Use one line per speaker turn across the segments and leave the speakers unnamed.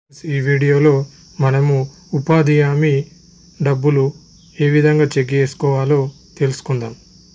ఈ వీడియోలో మనము ఉపాధి హామీ డబ్బులు ఏ విధంగా చెక్ చేసుకోవాలో తెలుసుకుందాం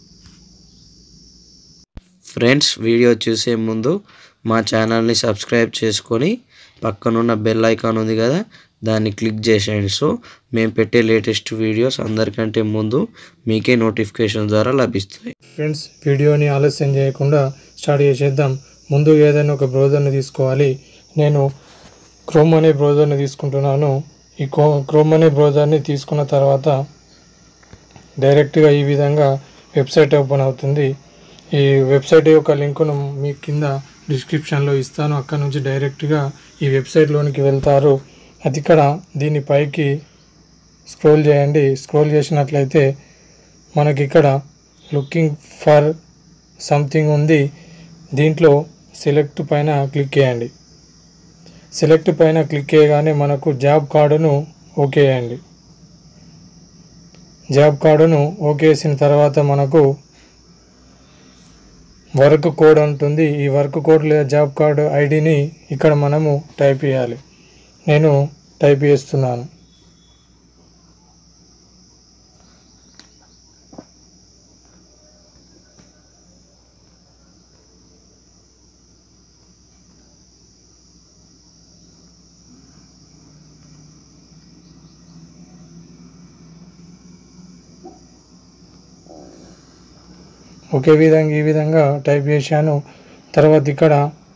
ఫ్రెండ్స్ వీడియో చూసే ముందు మా ఛానల్ని సబ్స్క్రైబ్ చేసుకొని పక్కనున్న బెల్ ఐకాన్ ఉంది కదా దాన్ని క్లిక్ చేసేయండి సో మేము పెట్టే లేటెస్ట్ వీడియోస్ అందరికంటే ముందు మీకే నోటిఫికేషన్ ద్వారా లభిస్తాయి
ఫ్రెండ్స్ వీడియోని ఆలస్యం చేయకుండా స్టార్ట్ చేసేద్దాం ముందు ఏదైనా ఒక బ్రౌజర్ని తీసుకోవాలి నేను క్రోమ్ అనే బ్రౌజర్ని తీసుకుంటున్నాను ఈ క్రో క్రోమ్ అనే బ్రౌజర్ని తీసుకున్న తర్వాత డైరెక్ట్గా ఈ విధంగా వెబ్సైట్ ఓపెన్ అవుతుంది ఈ వెబ్సైట్ యొక్క లింకును మీ కింద డిస్క్రిప్షన్లో ఇస్తాను అక్కడ నుంచి డైరెక్ట్గా ఈ వెబ్సైట్లోనికి వెళ్తారు అది ఇక్కడ దీని పైకి స్క్రోల్ చేయండి స్క్రోల్ చేసినట్లయితే మనకి ఇక్కడ లుకింగ్ ఫర్ సంథింగ్ ఉంది దీంట్లో సెలెక్ట్ పైన క్లిక్ చేయండి సెలెక్ట్ పైన క్లిక్ చేయగానే మనకు జాబ్ కార్డును ఓకే చేయండి జాబ్ కార్డును ఓకే చేసిన తర్వాత మనకు వర్క్ కోడ్ ఉంటుంది ఈ వర్క్ కోడ్ లేదా జాబ్ కార్డు ఐడిని ఇక్కడ మనము టైప్ చేయాలి నేను టైప్ చేస్తున్నాను ఒకే విధంగా ఈ విధంగా టైప్ చేశాను తర్వాత ఇక్కడ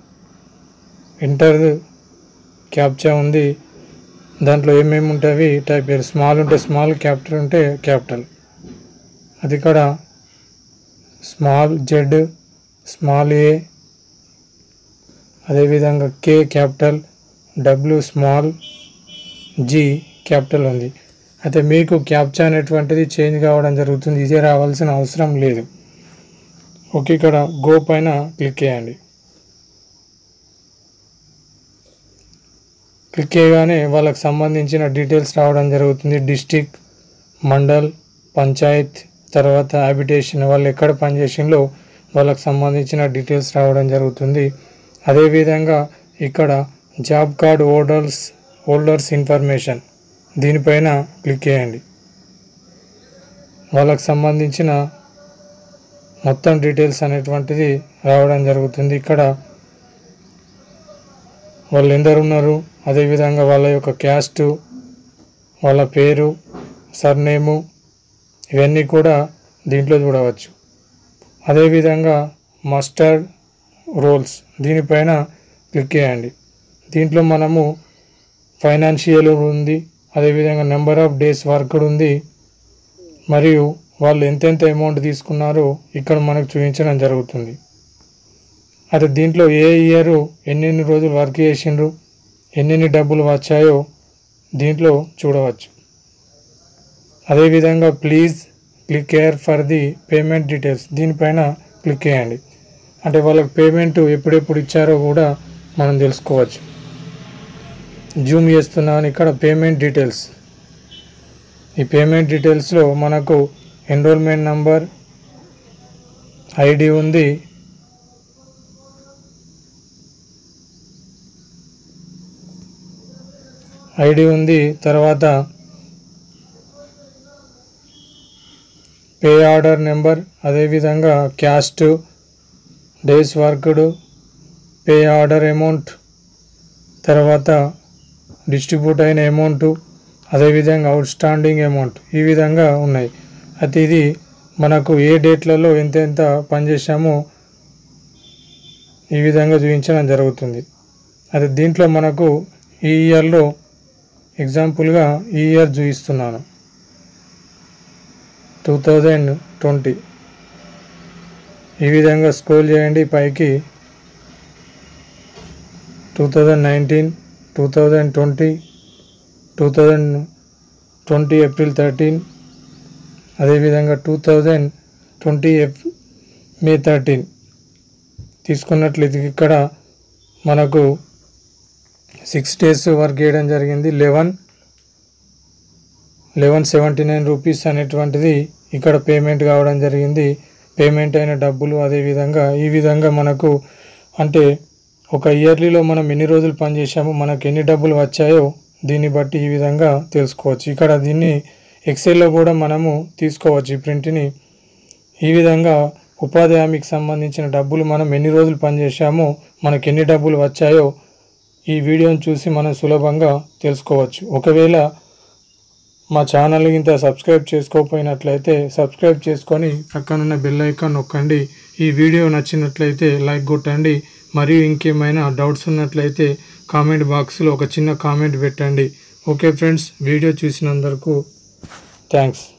ఇంటర్ క్యాప్చా ఉంది దాంట్లో ఏమేమి ఉంటాయి టైప్ చేయాలి స్మాల్ ఉంటే స్మాల్ క్యాపిటల్ ఉంటే క్యాపిటల్ అది ఇక్కడ స్మాల్ జెడ్ స్మాల్ ఏ అదేవిధంగా K capital W small G capital ఉంది అయితే మీకు క్యాప్చా అనేటువంటిది చేంజ్ కావడం జరుగుతుంది ఇదే రావాల్సిన అవసరం లేదు ఓకే ఇక్కడ గో పైన క్లిక్ చేయండి క్లిక్ చేయగానే వాళ్ళకి సంబంధించిన డీటెయిల్స్ రావడం జరుగుతుంది డిస్టిక్ మండల్ పంచాయత్ తర్వాత హ్యాబిటేషన్ వాళ్ళు ఎక్కడ పనిచేసిందో వాళ్ళకి సంబంధించిన డీటెయిల్స్ రావడం జరుగుతుంది అదేవిధంగా ఇక్కడ job card holders holders information దీనిపైన క్లిక్ చేయండి వాళ్ళకి సంబంధించిన మొత్తం డీటెయిల్స్ అనేటువంటిది రావడం జరుగుతుంది ఇక్కడ వాళ్ళు ఎందరు ఉన్నారు అదేవిధంగా వాళ్ళ యొక్క క్యాస్ట్ వాళ్ళ పేరు సర్నేము ఇవన్నీ కూడా దీంట్లో చూడవచ్చు అదేవిధంగా మస్టర్డ్ రోల్స్ దీనిపైన క్లిక్ చేయండి దీంట్లో మనము ఫైనాన్షియల్ ఉంది అదేవిధంగా నెంబర్ ఆఫ్ డేస్ వర్క్డ్ ఉంది మరియు వాళ్ళు ఎంతెంత అమౌంట్ తీసుకున్నారో ఇక్కడ మనకు చూపించడం జరుగుతుంది అయితే దీంట్లో ఏ ఇయర్ ఎన్నెన్ని రోజులు వర్క్ చేసిండ్రు ఎన్నెన్ని డబ్బులు వచ్చాయో దీంట్లో చూడవచ్చు అదేవిధంగా please click care for the payment details దీనిపైన క్లిక్ చేయండి అంటే వాళ్ళకి పేమెంట్ ఎప్పుడెప్పుడు ఇచ్చారో కూడా మనం తెలుసుకోవచ్చు జూమ్ చేస్తున్నాను ఇక్కడ పేమెంట్ డీటెయిల్స్ ఈ పేమెంట్ డీటెయిల్స్లో మనకు ఎన్రోల్మెంట్ నంబర్ ఐడి ఉంది ఐడి ఉంది తర్వాత పే ఆర్డర్ నెంబర్ అదేవిధంగా caste days worked pay order amount తర్వాత డిస్ట్రిబ్యూట్ అయిన అమౌంట్ అదేవిధంగా అవుట్ స్టాండింగ్ అమౌంట్ ఈ విధంగా ఉన్నాయి అయితే ఇది మనకు ఏ డేట్లలో ఎంత ఎంత పనిచేసామో ఈ విధంగా చూపించడం జరుగుతుంది అయితే దీంట్లో మనకు ఈ ఇయర్లో ఎగ్జాంపుల్గా ఈ ఇయర్ చూపిస్తున్నాను టూ థౌజండ్ ట్వంటీ ఈ విధంగా స్క్రోల్ చేయండి పైకి two thousand nineteen two thousand twenty two thousand twenty April thirteen అదేవిధంగా two thousand twenty F May thirteen తీసుకున్నట్లయితే ఇక్కడ మనకు సిక్స్ డేస్ వర్క్ చేయడం జరిగింది eleven eleven seventy nine rupees అనేటువంటిది ఇక్కడ పేమెంట్ కావడం జరిగింది పేమెంట్ అయిన డబ్బులు అదేవిధంగా ఈ విధంగా మనకు అంటే ఒక ఇయర్లీలో మనం ఎన్ని రోజులు పనిచేసామో మనకు ఎన్ని డబ్బులు వచ్చాయో దీన్ని బట్టి ఈ విధంగా తెలుసుకోవచ్చు ఇక్కడ దీన్ని ఎక్సెల్లో కూడా మనము తీసుకోవచ్చు ఈ ప్రింట్ని ఈ విధంగా ఉపాధి హామీకి సంబంధించిన డబ్బులు మనం ఎన్ని రోజులు పనిచేసామో మనకు ఎన్ని డబ్బులు వచ్చాయో ఈ వీడియోని చూసి మనం సులభంగా తెలుసుకోవచ్చు ఒకవేళ మా ఛానల్ ఇంత సబ్స్క్రైబ్ చేసుకోకపోయినట్లయితే సబ్స్క్రైబ్ చేసుకొని పక్కనున్న బెల్ ఐకాన్ నొక్కండి ఈ వీడియో నచ్చినట్లయితే లైక్ కొట్టండి మరియు ఇంకేమైనా డౌట్స్ ఉన్నట్లయితే కామెంట్ బాక్స్లో ఒక చిన్న కామెంట్ పెట్టండి ఓకే ఫ్రెండ్స్ వీడియో చూసినందుకు థ్యాంక్స్